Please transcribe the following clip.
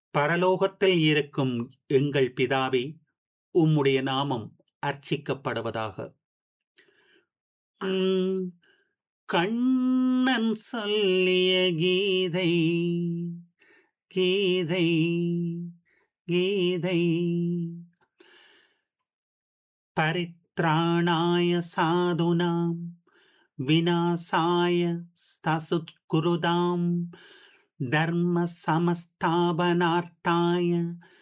பரலோகத்தில் இருக்கும் எங்கள் பிதாவே உம்முடைய நாமம் அர்ச்சிக்கப்படுவதாக உம் கண்ணன் சொல்லிய கீதை கீதை கீதை பரித்ராணாய சாதுனாம் விநாசாய ஸ்தசுத்குருதாம் தர்ம சமஸ்தாபனார்த்தாய